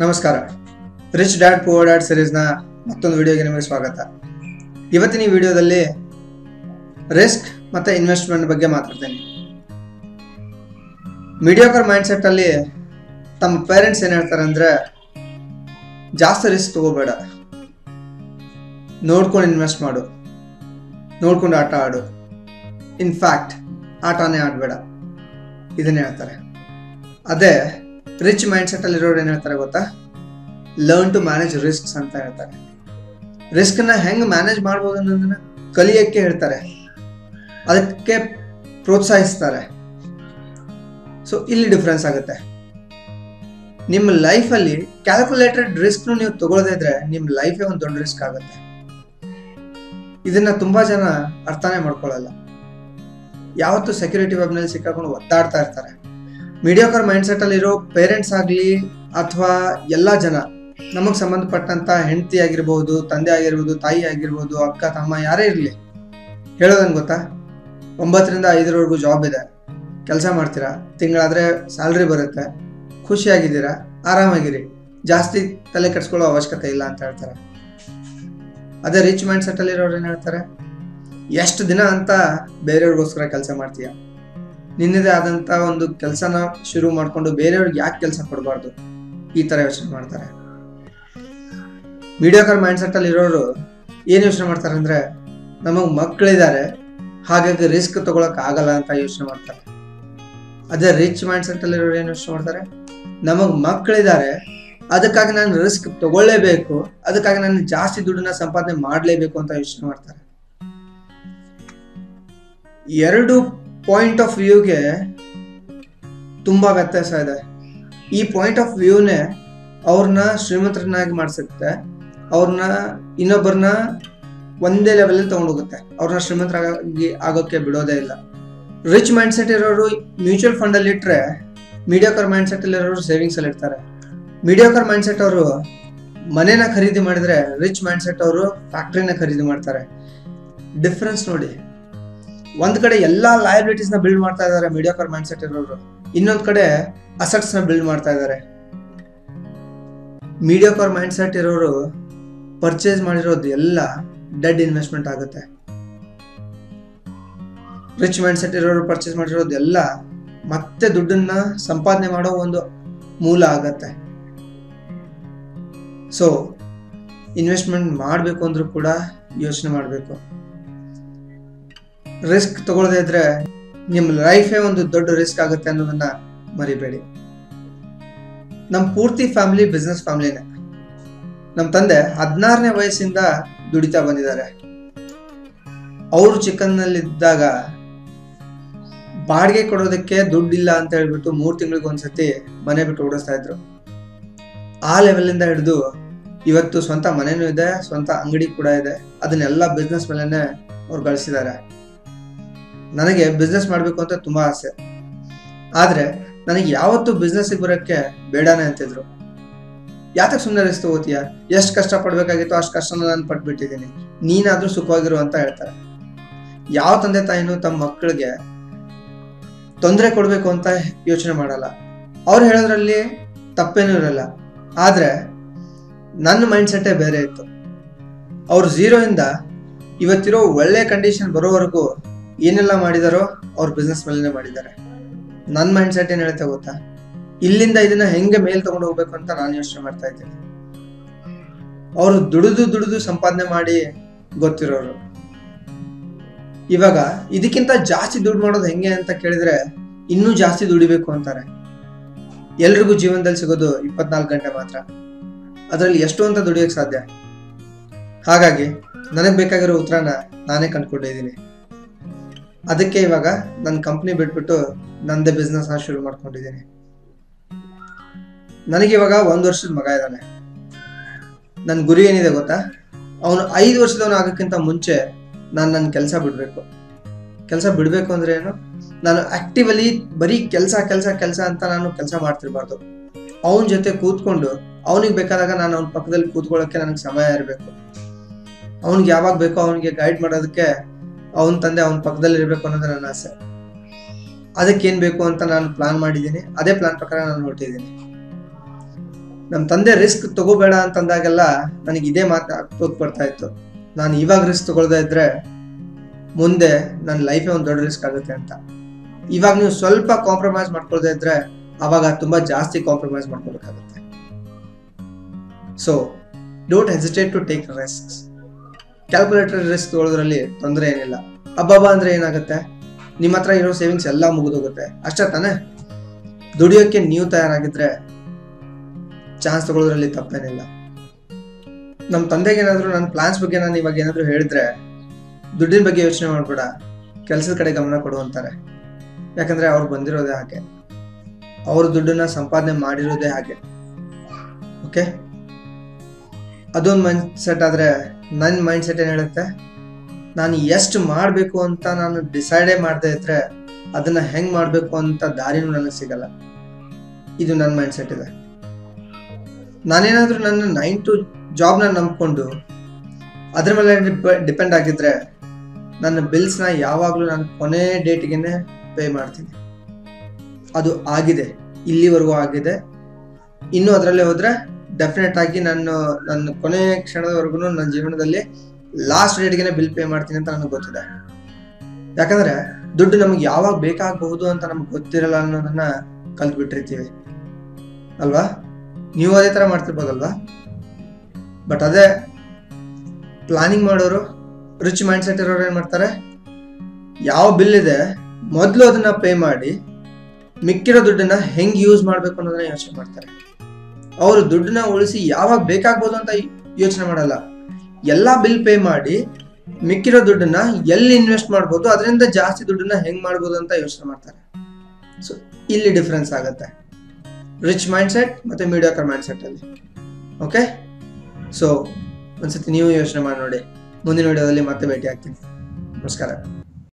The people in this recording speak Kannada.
ನಮಸ್ಕಾರ ರಿಚ್ ಡ್ಯಾಡ್ ಪುವರ್ ಡ್ಯಾಡ್ ಸಿರೀಸ್ನ ಮತ್ತೊಂದು ವಿಡಿಯೋಗೆ ನಿಮಗೆ ಸ್ವಾಗತ ಇವತ್ತಿನ ಈ ವಿಡಿಯೋದಲ್ಲಿ ರಿಸ್ಕ್ ಮತ್ತು ಇನ್ವೆಸ್ಟ್ಮೆಂಟ್ ಬಗ್ಗೆ ಮಾತಾಡ್ತೇನೆ ಮೀಡಿಯೋಕರ್ ಮೈಂಡ್ಸೆಟ್ ಅಲ್ಲಿ ತಮ್ಮ ಪೇರೆಂಟ್ಸ್ ಏನು ಹೇಳ್ತಾರೆ ಅಂದರೆ ಜಾಸ್ತಿ ರಿಸ್ಕ್ ತಗೋಬೇಡ ನೋಡ್ಕೊಂಡು ಇನ್ವೆಸ್ಟ್ ಮಾಡು ನೋಡ್ಕೊಂಡು ಆಟ ಆಡು ಇನ್ಫ್ಯಾಕ್ಟ್ ಆಟನೇ ಆಡಬೇಡ ಇದನ್ನೇ ಹೇಳ್ತಾರೆ ಅದೇ ರಿಚ್ ಮೈಂಡ್ಸೆಟ್ ಅಲ್ಲಿ ಇರೋರು ಏನ್ ಹೇಳ್ತಾರೆ ಗೊತ್ತಾ ಲರ್ನ್ ಟು ಮ್ಯಾನೇಜ್ ರಿಸ್ಕ್ಸ್ ಅಂತ ಹೇಳ್ತಾರೆ ರಿಸ್ಕ್ ನ ಹೆಂಗ್ ಮ್ಯಾನೇಜ್ ಮಾಡ್ಬೋದು ಅನ್ನೋದನ್ನ ಕಲಿಯಕ್ಕೆ ಹೇಳ್ತಾರೆ ಅದಕ್ಕೆ ಪ್ರೋತ್ಸಾಹಿಸ್ತಾರೆ ಸೊ ಇಲ್ಲಿ ಡಿಫ್ರೆನ್ಸ್ ಆಗುತ್ತೆ ನಿಮ್ಮ ಲೈಫಲ್ಲಿ ಕ್ಯಾಲ್ಕುಲೇಟೆಡ್ ರಿಸ್ಕ್ ನೀವು ತಗೊಳ್ಳದೇ ಇದ್ರೆ ನಿಮ್ಮ ಲೈಫೇ ಒಂದು ದೊಡ್ಡ ರಿಸ್ಕ್ ಆಗುತ್ತೆ ಇದನ್ನ ತುಂಬಾ ಜನ ಅರ್ಥನೇ ಮಾಡ್ಕೊಳ್ಳಲ್ಲ ಯಾವತ್ತು ಸೆಕ್ಯೂರಿಟಿ ವೆಬ್ನಲ್ಲಿ ಸಿಕ್ಕಾಕೊಂಡು ಒತ್ತಾಡ್ತಾ ಇರ್ತಾರೆ ಮೀಡಿಯೋಕರ್ ಮೈಂಡ್ಸೆಟ್ ಅಲ್ಲಿರೋ ಪೇರೆಂಟ್ಸ್ ಆಗಲಿ ಅಥವಾ ಎಲ್ಲ ಜನ ನಮಗೆ ಸಂಬಂಧಪಟ್ಟಂತ ಹೆಂಡತಿ ಆಗಿರ್ಬೋದು ತಂದೆ ಆಗಿರ್ಬೋದು ತಾಯಿ ಆಗಿರ್ಬೋದು ಅಕ್ಕ ತಮ್ಮ ಯಾರೇ ಇರಲಿ ಹೇಳೋದನ್ ಗೊತ್ತಾ ಒಂಬತ್ತರಿಂದ ಐದರವರೆಗೂ ಜಾಬ್ ಇದೆ ಕೆಲಸ ಮಾಡ್ತೀರಾ ತಿಂಗಳಾದ್ರೆ ಸ್ಯಾಲ್ರಿ ಬರುತ್ತೆ ಖುಷಿಯಾಗಿದ್ದೀರಾ ಆರಾಮಾಗಿರಿ ಜಾಸ್ತಿ ತಲೆ ಕೆಡ್ಸ್ಕೊಳ್ಳೋ ಅವಶ್ಯಕತೆ ಇಲ್ಲ ಅಂತ ಹೇಳ್ತಾರೆ ಅದೇ ರಿಚ್ ಮೈಂಡ್ ಸೆಟ್ ಅಲ್ಲಿರೋರು ಏನ್ ಹೇಳ್ತಾರೆ ಎಷ್ಟು ದಿನ ಅಂತ ಬೇರೆಯವ್ರಿಗೋಸ್ಕರ ಕೆಲಸ ಮಾಡ್ತೀಯ ನಿನ್ನದೇ ಆದಂತ ಒಂದು ಕೆಲಸನ ಶುರು ಮಾಡ್ಕೊಂಡು ಬೇರೆಯವ್ರಿಗೆ ಯಾಕೆ ಕೆಲಸ ಕೊಡಬಾರ್ದು ಈ ತರ ಯೋಚನೆ ಮಾಡ್ತಾರೆ ಮೀಡಿಯೋಕರ್ ಮೈಂಡ್ ಸೆಟ್ ಅಲ್ಲಿ ಇರೋರು ಏನ್ ಯೋಚನೆ ಮಾಡ್ತಾರೆ ಅಂದ್ರೆ ನಮಗ್ ಮಕ್ಕಳಿದ್ದಾರೆ ಹಾಗಾಗಿ ರಿಸ್ಕ್ ತಗೊಳಕ್ ಆಗಲ್ಲ ಅಂತ ಯೋಚನೆ ಮಾಡ್ತಾರೆ ಅದೇ ರಿಚ್ ಮೈಂಡ್ ಸೆಟ್ ಅಲ್ಲಿ ಇರೋರು ಏನ್ ಯೋಚನೆ ಮಾಡ್ತಾರೆ ನಮಗ್ ಮಕ್ಕಳಿದ್ದಾರೆ ಅದಕ್ಕಾಗಿ ನಾನು ರಿಸ್ಕ್ ತಗೊಳ್ಳೇಬೇಕು ಅದಕ್ಕಾಗಿ ನಾನು ಜಾಸ್ತಿ ದುಡ್ಡನ್ನ ಸಂಪಾದನೆ ಮಾಡಲೇಬೇಕು ಅಂತ ಯೋಚನೆ ಮಾಡ್ತಾರೆ ಎರಡು ಪಾಯಿಂಟ್ ಆಫ್ ವ್ಯೂಗೆ ತುಂಬಾ ವ್ಯತ್ಯಾಸ ಇದೆ ಈ ಪಾಯಿಂಟ್ ಆಫ್ ವ್ಯೂನೇ ಅವ್ರನ್ನ ಶ್ರೀಮಂತರನ್ನಾಗಿ ಮಾಡಿಸುತ್ತೆ ಅವ್ರನ್ನ ಇನ್ನೊಬ್ಬರನ್ನ ಒಂದೇ ಲೆವೆಲ್ ತಗೊಂಡೋಗುತ್ತೆ ಅವ್ರನ್ನ ಶ್ರೀಮಂತರಾಗಿ ಆಗೋಕ್ಕೆ ಬಿಡೋದೇ ಇಲ್ಲ ರಿಚ್ ಮೈಂಡ್ ಸೆಟ್ ಇರೋರು ಮ್ಯೂಚುವಲ್ ಫಂಡ್ ಅಲ್ಲಿ ಇಟ್ರೆ ಮೀಡಿಯೋಕರ್ ಮೈಂಡ್ ಸೆಟ್ ಅಲ್ಲಿ ಇರೋರು ಸೇವಿಂಗ್ಸ್ ಅಲ್ಲಿ ಇರ್ತಾರೆ ಮೀಡಿಯೋಕರ್ ಮೈಂಡ್ ಸೆಟ್ ಅವರು ಮನೇನ ಖರೀದಿ ಮಾಡಿದ್ರೆ ರಿಚ್ ಮೈಂಡ್ ಸೆಟ್ ಅವರು ಫ್ಯಾಕ್ಟ್ರಿನ ಖರೀದಿ ಮಾಡ್ತಾರೆ ಡಿಫ್ರೆನ್ಸ್ ನೋಡಿ ಒಂದ್ ಕಡೆ ಎಲ್ಲಾ ಲಯಬಿಲಿಟೀಸ್ ನ ಬಿಲ್ಡ್ ಮಾಡ್ತಾ ಇದಾರೆ ಮೀಡಿಯೋಕರ್ ಮೈಂಡ್ ಸೆಟ್ ಇರೋರು ಇನ್ನೊಂದ್ ಕಡೆ ಅಸೆಟ್ಸ್ ನ ಬಿಲ್ಡ್ ಮಾಡ್ತಾ ಇದಾರೆ ಮೀಡಿಯೋಕರ್ ಮೈಂಡ್ ಸೆಟ್ ಇರೋರು ಪರ್ಚೇಸ್ ಮಾಡಿರೋದು ಎಲ್ಲ ಡೆಡ್ ಇನ್ವೆಸ್ಟ್ಮೆಂಟ್ ಆಗುತ್ತೆ ರಿಚ್ ಮೈಂಡ್ ಸೆಟ್ ಇರೋರು ಪರ್ಚೇಸ್ ಮಾಡಿರೋದು ಎಲ್ಲ ಮತ್ತೆ ದುಡ್ಡನ್ನ ಸಂಪಾದನೆ ಮಾಡೋ ಒಂದು ಮೂಲ ಆಗತ್ತೆ ಸೊ ಇನ್ವೆಸ್ಟ್ಮೆಂಟ್ ಮಾಡಬೇಕು ಅಂದ್ರೂ ಕೂಡ ಯೋಚನೆ ಮಾಡಬೇಕು ರಿಸ್ಕ್ ತಗೊಳ್ಳದೇ ಇದ್ರೆ ನಿಮ್ಮ ಲೈಫೇ ಒಂದು ದೊಡ್ಡ ರಿಸ್ಕ್ ಆಗುತ್ತೆ ಅನ್ನೋದನ್ನ ಮರಿಬೇಡಿ ನಮ್ಮ ಪೂರ್ತಿ ಫ್ಯಾಮಿಲಿ ಬಿಸ್ನೆಸ್ ಫ್ಯಾಮಿಲಿನೇ ನಮ್ಮ ತಂದೆ ಹದಿನಾರನೇ ವಯಸ್ಸಿಂದ ದುಡಿತಾ ಬಂದಿದ್ದಾರೆ ಅವರು ಚಿಕ್ಕನ್ನಲ್ಲಿದ್ದಾಗ ಬಾಡಿಗೆ ಕೊಡೋದಕ್ಕೆ ದುಡ್ಡಿಲ್ಲ ಅಂತ ಹೇಳ್ಬಿಟ್ಟು ಮೂರ್ ತಿಂಗಳಿಗೆ ಒಂದ್ಸತಿ ಮನೆ ಬಿಟ್ಟು ಓಡಿಸ್ತಾ ಇದ್ರು ಆ ಲೆವೆಲಿಂದ ಹಿಡಿದು ಇವತ್ತು ಸ್ವಂತ ಮನೆನೂ ಇದೆ ಸ್ವಂತ ಅಂಗಡಿ ಕೂಡ ಇದೆ ಅದನ್ನೆಲ್ಲ ಬಿಸ್ನೆಸ್ ಮೇಲೆನೆ ಅವ್ರು ಗಳಿಸಿದ್ದಾರೆ ನನಗೆ ಬಿಸ್ನೆಸ್ ಮಾಡಬೇಕು ಅಂತ ತುಂಬಾ ಆಸೆ ಆದ್ರೆ ನನಗೆ ಯಾವತ್ತು ಬಿಸ್ನೆಸ್ ಬರೋಕ್ಕೆ ಬೇಡಾನೆ ಅಂತಿದ್ರು ಯಾತಕ್ಕೆ ಸುಮ್ಮನೆ ರಿಸ್ಕ್ ತಗೋತೀಯ ಎಷ್ಟು ಕಷ್ಟ ಪಡ್ಬೇಕಾಗಿತ್ತು ಅಷ್ಟು ಕಷ್ಟನ ನಾನು ಪಟ್ಬಿಟ್ಟಿದ್ದೀನಿ ನೀನಾದ್ರೂ ಸುಖವಾಗಿರು ಅಂತ ಹೇಳ್ತಾರೆ ಯಾವ ತಂದೆ ತಾಯಿನೂ ತಮ್ಮ ಮಕ್ಕಳಿಗೆ ತೊಂದರೆ ಕೊಡ್ಬೇಕು ಅಂತ ಯೋಚನೆ ಮಾಡಲ್ಲ ಅವ್ರು ಹೇಳೋದ್ರಲ್ಲಿ ತಪ್ಪೇನೂ ಇರಲ್ಲ ಆದ್ರೆ ನನ್ನ ಮೈಂಡ್ ಸೆಟ್ಟೇ ಬೇರೆ ಇತ್ತು ಅವ್ರು ಝೀರೋ ಇಂದ ಇವತ್ತಿರೋ ಒಳ್ಳೆ ಕಂಡೀಷನ್ ಬರೋವರೆಗೂ ಏನೆಲ್ಲ ಮಾಡಿದಾರೋ ಅವ್ರ ಬಿಸ್ನೆಸ್ ಮೇಲೆನೆ ಮಾಡಿದ್ದಾರೆ ನನ್ನ ಮೈಂಡ್ ಸೆಟ್ ಏನ್ ಹೇಳುತ್ತೆ ಗೊತ್ತಾ ಇಲ್ಲಿಂದ ಇದನ್ನ ಹೆಂಗೆ ಮೇಲ್ ತಗೊಂಡು ಹೋಗ್ಬೇಕು ಅಂತ ನಾನು ಯೋಚನೆ ಮಾಡ್ತಾ ಇದ್ದೀನಿ ಅವರು ದುಡಿದು ದುಡಿದು ಸಂಪಾದನೆ ಮಾಡಿ ಗೊತ್ತಿರೋರು ಇವಾಗ ಇದಕ್ಕಿಂತ ಜಾಸ್ತಿ ದುಡ್ಡು ಮಾಡೋದು ಹೆಂಗೆ ಅಂತ ಕೇಳಿದ್ರೆ ಇನ್ನೂ ಜಾಸ್ತಿ ದುಡಿಬೇಕು ಅಂತಾರೆ ಎಲ್ರಿಗೂ ಜೀವನದಲ್ಲಿ ಸಿಗೋದು ಇಪ್ಪತ್ನಾಲ್ಕು ಗಂಟೆ ಮಾತ್ರ ಅದರಲ್ಲಿ ಎಷ್ಟು ಅಂತ ದುಡಿಯೋಕೆ ಸಾಧ್ಯ ಹಾಗಾಗಿ ನನಗೆ ಬೇಕಾಗಿರೋ ಉತ್ತರನ ನಾನೇ ಕಂಡುಕೊಂಡಿದ್ದೀನಿ ಅದಕ್ಕೆ ಇವಾಗ ನನ್ನ ಕಂಪ್ನಿ ಬಿಟ್ಬಿಟ್ಟು ನಂದೇ ಬಿಸ್ನೆಸ್ ಶುರು ಮಾಡ್ಕೊಂಡಿದ್ದೀನಿ ನನಗೆ ಇವಾಗ ಒಂದು ವರ್ಷದ ಮಗ ಇದ್ದಾನೆ ನನ್ನ ಗುರಿ ಏನಿದೆ ಗೊತ್ತಾ ಅವನು ಐದು ವರ್ಷದವನು ಆಗೋಕ್ಕಿಂತ ಮುಂಚೆ ನಾನು ನನ್ನ ಕೆಲಸ ಬಿಡಬೇಕು ಕೆಲಸ ಬಿಡಬೇಕು ಅಂದ್ರೆ ಏನು ನಾನು ಆಕ್ಟಿವಲಿ ಬರೀ ಕೆಲಸ ಕೆಲಸ ಕೆಲಸ ಅಂತ ನಾನು ಕೆಲಸ ಮಾಡ್ತಿರ್ಬಾರ್ದು ಅವನ ಜೊತೆ ಕೂತ್ಕೊಂಡು ಅವನಿಗೆ ಬೇಕಾದಾಗ ನಾನು ಅವನ ಪಕ್ಕದಲ್ಲಿ ಕೂತ್ಕೊಳ್ಳೋಕೆ ನನಗೆ ಸಮಯ ಇರಬೇಕು ಅವನಿಗೆ ಯಾವಾಗ ಬೇಕೋ ಅವನಿಗೆ ಗೈಡ್ ಮಾಡೋದಕ್ಕೆ ಅವನ ತಂದೆ ಅವನ ಪಕ್ಕದಲ್ಲಿ ಇರಬೇಕು ಅನ್ನೋದು ನನ್ನ ಆಸೆ ಅದಕ್ಕೆ ಏನ್ ಬೇಕು ಅಂತ ನಾನು ಪ್ಲಾನ್ ಮಾಡಿದ್ದೀನಿ ಅದೇ ಪ್ಲಾನ್ ಪ್ರಕಾರ ನಾನು ಹೊರಟಿದ್ದೀನಿ ನಮ್ಮ ತಂದೆ ರಿಸ್ಕ್ ತಗೋಬೇಡ ಅಂತಂದಾಗೆಲ್ಲ ನನಗೆ ಇದೇ ಮಾತು ಆಗ್ತೋದ್ ಬರ್ತಾ ಇತ್ತು ನಾನು ಇವಾಗ ರಿಸ್ಕ್ ತಗೊಳ್ದೇ ಇದ್ರೆ ಮುಂದೆ ನನ್ನ ಲೈಫೇ ಒಂದು ದೊಡ್ಡ ರಿಸ್ಕ್ ಆಗುತ್ತೆ ಅಂತ ಇವಾಗ ನೀವು ಸ್ವಲ್ಪ ಕಾಂಪ್ರಮೈಸ್ ಮಾಡ್ಕೊಳ್ದೇ ಇದ್ರೆ ಅವಾಗ ತುಂಬಾ ಜಾಸ್ತಿ ಕಾಂಪ್ರಮೈಸ್ ಮಾಡ್ಕೋಬೇಕಾಗುತ್ತೆ so don't hesitate to take risk calculated risk ತಗೊಳ್ಳೋದ್ರಲ್ಲಿ ತೊಂದರೆ ಏನಿಲ್ಲ ಅಬ್ಬಬ್ಬ ಅಂದ್ರೆ ಏನಾಗುತ್ತೆ ನಿಮ್ಮ ಹತ್ರ ಇರೋ ಸೇವಿಂಗ್ಸ್ ಎಲ್ಲ ಮುಗಿದೋಗುತ್ತೆ ಅಷ್ಟೇ ತಾನೇ ದುಡಿಯೋಕೆ ನೀವು ತಯಾರಾಗಿದ್ರೆ ಚಾನ್ಸ್ ತಗೊಳ್ಳೋದ್ರಲ್ಲಿ ತಪ್ಪೇನಿಲ್ಲ ನಮ್ಮ ತಂದೆಗೆ ಏನಾದ್ರು ನನ್ನ ಪ್ಲಾನ್ಸ್ ಬಗ್ಗೆ ನಾನು ಇವಾಗ ಏನಾದ್ರು ಹೇಳಿದ್ರೆ ದುಡ್ಡಿನ ಬಗ್ಗೆ ಯೋಚನೆ ಮಾಡ್ಬೇಡ ಕೆಲಸದ ಕಡೆ ಗಮನ ಕೊಡು ಅಂತಾರೆ ಯಾಕಂದ್ರೆ ಅವ್ರು ಬಂದಿರೋದೇ ಹಾಗೆ ಅವ್ರ ದುಡ್ಡನ್ನ ಸಂಪಾದನೆ ಮಾಡಿರೋದೇ ಹಾಗೆ ಓಕೆ ಅದೊಂದು ಮೈಂಡ್ ಸೆಟ್ ಆದ್ರೆ ನನ್ನ ಮೈಂಡ್ ಸೆಟ್ ಏನ್ ಹೇಳುತ್ತೆ ನಾನು ಎಷ್ಟು ಮಾಡಬೇಕು ಅಂತ ನಾನು ಡಿಸೈಡೇ ಮಾಡದೇ ಇದ್ರೆ ಅದನ್ನ ಹೆಂಗ್ ಮಾಡಬೇಕು ಅಂತ ದಾರಿನೂ ನನಗೆ ಸಿಗಲ್ಲ ಇದು ನನ್ನ ಮೈಂಡ್ ಸೆಟ್ ಇದೆ ನಾನೇನಾದ್ರೂ ನನ್ನ ನೈನ್ ಟು ಜಾಬ್ನ ನಂಬ್ಕೊಂಡು ಅದ್ರ ಮೇಲೆ ಡಿಪೆಂಡ್ ಆಗಿದ್ರೆ ನನ್ನ ಬಿಲ್ಸ್ನ ಯಾವಾಗಲೂ ನಾನು ಕೊನೆ ಡೇಟ್ಗೆನೆ ಪೇ ಮಾಡ್ತೀನಿ ಅದು ಆಗಿದೆ ಇಲ್ಲಿವರೆಗೂ ಆಗಿದೆ ಇನ್ನು ಅದರಲ್ಲೇ ಹೋದ್ರೆ ಡೆಫಿನೆಟ್ ಆಗಿ ನಾನು ನನ್ನ ಕೊನೆ ಕ್ಷಣದವರೆಗೂ ನನ್ನ ಜೀವನದಲ್ಲಿ ಲಾಸ್ಟ್ ಡೇಟ್ಗೆನೆ ಬಿಲ್ ಪೇ ಮಾಡ್ತೀನಿ ಅಂತ ನನಗೆ ಗೊತ್ತಿದೆ ಯಾಕಂದ್ರೆ ದುಡ್ಡು ನಮ್ಗೆ ಯಾವಾಗ ಬೇಕಾಗಬಹುದು ಅಂತ ನಮ್ಗೆ ಗೊತ್ತಿರಲ್ಲ ಅನ್ನೋದನ್ನ ಕಲ್ತ್ ಬಿಟ್ಟಿರ್ತೀವಿ ಅಲ್ವಾ ನೀವು ಅದೇ ತರ ಮಾಡ್ತಿರ್ಬೋದಲ್ವಾ ಬಟ್ ಅದೇ ಪ್ಲಾನಿಂಗ್ ಮಾಡೋರು ರಿಚ್ ಮೈಂಡ್ ಸೆಟ್ ಇರೋರು ಏನ್ ಮಾಡ್ತಾರೆ ಯಾವ ಬಿಲ್ ಇದೆ ಮೊದಲು ಅದನ್ನ ಪೇ ಮಾಡಿ ಮಿಕ್ಕಿರೋ ದುಡ್ಡನ್ನ ಹೆಂಗ್ ಯೂಸ್ ಮಾಡ್ಬೇಕು ಅನ್ನೋದನ್ನ ಯೋಚನೆ ಮಾಡ್ತಾರೆ ಅವರು ದುಡ್ಡನ್ನ ಉಳಿಸಿ ಯಾವಾಗ ಬೇಕಾಗ್ಬೋದು ಅಂತ ಯೋಚನೆ ಮಾಡಲ್ಲ ಎಲ್ಲಾ ಬಿಲ್ ಪೇ ಮಾಡಿ ಮಿಕ್ಕಿರೋ ದುಡ್ಡನ್ನ ಎಲ್ಲಿ ಇನ್ವೆಸ್ಟ್ ಮಾಡ್ಬೋದು ಅದರಿಂದ ಜಾಸ್ತಿ ದುಡ್ಡನ್ನ ಹೆಂಗ್ ಮಾಡ್ಬೋದು ಅಂತ ಯೋಚನೆ ಮಾಡ್ತಾರೆ ಸೊ ಇಲ್ಲಿ ಡಿಫ್ರೆನ್ಸ್ ಆಗುತ್ತೆ ರಿಚ್ ಮೈಂಡ್ ಸೆಟ್ ಮತ್ತೆ ಮೀಡಿಯಾಕರ್ ಮೈಂಡ್ ಸೆಟ್ ಅಲ್ಲಿ ಓಕೆ ಸೊ ಒಂದ್ಸತಿ ನೀವು ಯೋಚನೆ ಮಾಡಿ ನೋಡಿ ಮುಂದಿನ ವಿಡಿಯೋದಲ್ಲಿ ಮತ್ತೆ ಭೇಟಿ ಆಗ್ತೀನಿ ನಮಸ್ಕಾರ